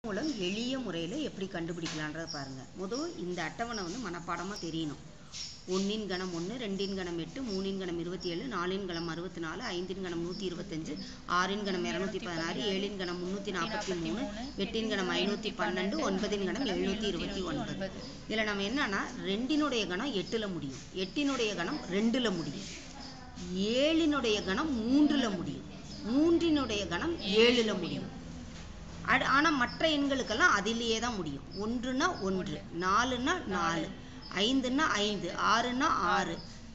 மூலம் எளிய முறையில் எப்படி கண்டுபிடிக்கலான்றத பாருங்கள் முதல் இந்த அட்டவணை வந்து மனப்பாடமாக தெரியணும் ஒன்றின் கணம் ஒன்று ரெண்டின் கணம் எட்டு மூணின் கணம் இருபத்தி ஏழு நாலின் கணம் அறுபத்தி நாலு ஐந்தின் கணம் நூற்றி இருபத்தஞ்சு ஆறின் கணம் இரநூத்தி பதினாறு ஏழின் கணம் முந்நூற்றி நாற்பத்தி மூணு எட்டின் கணம் ஐநூற்றி பன்னெண்டு ஒன்பதின் கணம் எழுநூற்றி இருபத்தி ஒன்பது இதில் நம்ம என்னன்னா ரெண்டினுடைய கணம் எட்டில் முடியும் எட்டினுடைய கணம் ரெண்டில் முடியும் ஏழினுடைய கணம் மூன்றில் முடியும் மூன்றினுடைய கணம் ஏழில் முடியும் அடு ஆனால் மற்ற எண்களுக்கெல்லாம் அதிலேயே தான் முடியும் ஒன்றுனா ஒன்று நாலுன்னா நாலு ஐந்துன்னா ஐந்து ஆறுனா ஆறு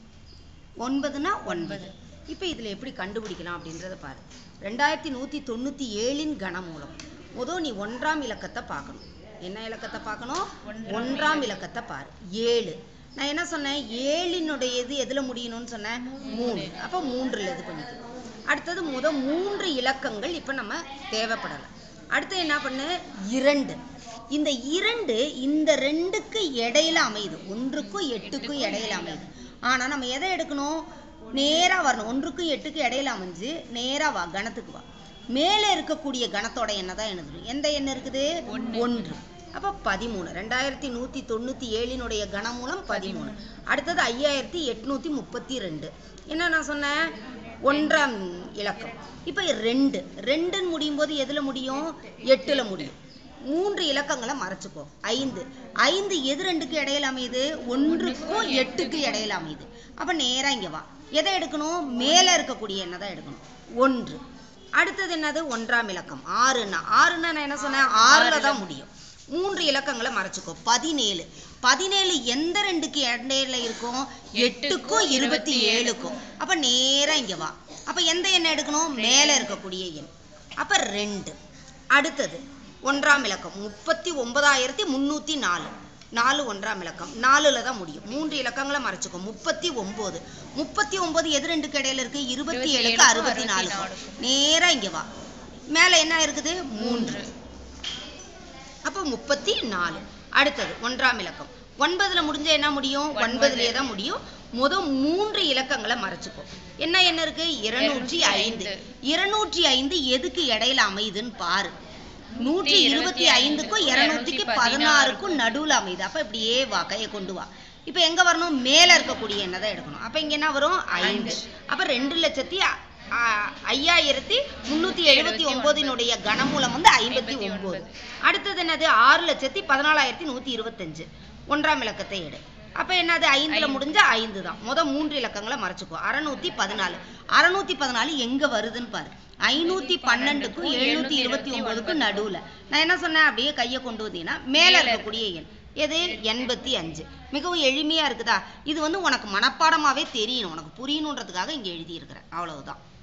ஒன்பதுனா ஒன்பது இப்போ இதில் எப்படி கண்டுபிடிக்கலாம் அப்படின்றத பாரு ரெண்டாயிரத்தி நூற்றி தொண்ணூற்றி ஏழின் கனமூலம் முதல் நீ ஒன்றாம் இலக்கத்தை பார்க்கணும் என்ன இலக்கத்தை பார்க்கணும் ஒன்றாம் இலக்கத்தை பாரு ஏழு நான் என்ன சொன்னேன் ஏழினுடையது எதில் முடியணும்னு சொன்னேன் மூணு அப்போ மூன்றில் இது பண்ணிக்கணும் அடுத்தது முத மூன்று இலக்கங்கள் இப்போ நம்ம தேவைப்படலை அடுத்து என்ன பண்ணு இரண்டு இந்த இரண்டு இந்த ரெண்டுக்கு இடையில அமையுது ஒன்றுக்கும் எட்டுக்கும் இடையில அமையுது ஆனா நம்ம எதை எடுக்கணும் நேரா வரணும் ஒன்றுக்கும் எட்டுக்கும் இடையில அமைஞ்சு நேரா வா கணத்துக்கு வா மேலே இருக்கக்கூடிய கணத்தோட எண்ணை தான் எழுதணும் எந்த எண் இருக்குது ஒன்று அப்போ பதிமூணு ரெண்டாயிரத்தி நூற்றி தொண்ணூற்றி ஏழினுடைய கனமூலம் பதிமூணு அடுத்தது ஐயாயிரத்தி எட்நூற்றி முப்பத்தி ரெண்டு என்ன நான் சொன்னேன் ஒன்றாம் இலக்கம் இப்போ ரெண்டு ரெண்டுன்னு முடியும் போது எதில் முடியும் எட்டில் முடியும் மூன்று இலக்கங்களை மறைச்சுக்கோ ஐந்து ஐந்து எது ரெண்டுக்கு இடையில அமையுது ஒன்றுக்கும் எட்டுக்கு இடையில அமையுது அப்போ நேராக இங்கே வா எதை எடுக்கணும் மேலே இருக்கக்கூடிய எண்ணை தான் எடுக்கணும் ஒன்று அடுத்தது என்னது ஒன்றாம் இலக்கம் ஆறுன்னா ஆறுன்னா நான் என்ன சொன்னேன் ஆறில் தான் முடியும் மூன்று இலக்கங்களை மறைச்சுக்கோ பதினேழு பதினேழு எந்த ரெண்டுக்கு இடையில இருக்கும் எட்டுக்கும் இருபத்தி ஏழுக்கும் அப்ப நேரா இங்க வா அப்ப எந்த எண் எடுக்கணும் மேல இருக்கக்கூடிய எண் அப்ப ரெண்டு அடுத்தது ஒன்றாம் இலக்கம் முப்பத்தி ஒன்பதாயிரத்தி முந்நூற்றி நாலு நாலு ஒன்றாம் இலக்கம் நாலுல தான் முடியும் மூன்று இலக்கங்களை மறைச்சுக்கோ முப்பத்தி ஒன்பது முப்பத்தி ஒன்பது எது ரெண்டுக்கு இடையில இருக்கு இருபத்தி ஏழுக்கு அறுபத்தி நாலுக்கும் நேரா இங்க வா மேல என்ன இருக்குது மூன்று அப்போ முப்பத்தி நாலு அடுத்தது ஒன்றாம் இலக்கம் ஒன்பதுல முடிஞ்ச என்ன முடியும் ஒன்பதுலயே தான் முடியும் முத மூன்று இலக்கங்களை மறைச்சுக்கோ என்ன என்ன இருக்கு இருநூற்றி ஐந்து இருநூற்றி ஐந்து எதுக்கு இடையில அமையுதுன்னு பாரு நூற்றி இருபத்தி ஐந்துக்கும் இருநூத்திக்கு பதினாறுக்கும் நடுவுல அமையுது அப்ப இப்படியே வா கையை கொண்டு வா இப்ப எங்க வரணும் மேல இருக்கக்கூடிய எண்ணை தான் எடுக்கணும் அப்ப இங்க என்ன வரும் ஐந்து அப்ப ரெண்டு லட்சத்தி ஆ- ஐயாயிரத்தி முன்னூத்தி எழுபத்தி ஒன்பதினுடைய கனமூலம் வந்து ஐம்பத்தி ஒன்பது அடுத்தது என்னது ஆறு லட்சத்தி பதினாலாயிரத்தி நூத்தி இருபத்தஞ்சு ஒன்றாம் இலக்கத்தை எடு அப்ப என்னது ஐந்துல முடிஞ்ச ஐந்து தான் முத மூன்று இலக்கங்களை மறைச்சுக்கோ அறுநூத்தி பதினாலு அறுநூத்தி பதினாலு எங்க வருதுன்னு பாரு ஐநூத்தி பன்னெண்டுக்கும் எழுநூத்தி இருபத்தி ஒன்பதுக்கும் நடுவுல நான் என்ன சொன்னேன் அப்படியே கையை கொண்டு வந்தீங்கன்னா மேல இருக்கக்கூடிய எண் எது எண்பத்தி அஞ்சு மிகவும் எளிமையா இருக்குதா இது வந்து உனக்கு மனப்பாடமாவே தெரியணும் உனக்கு புரியணுன்றதுக்காக இங்க எழுதி இருக்கிறேன் அவ்வளவுதான்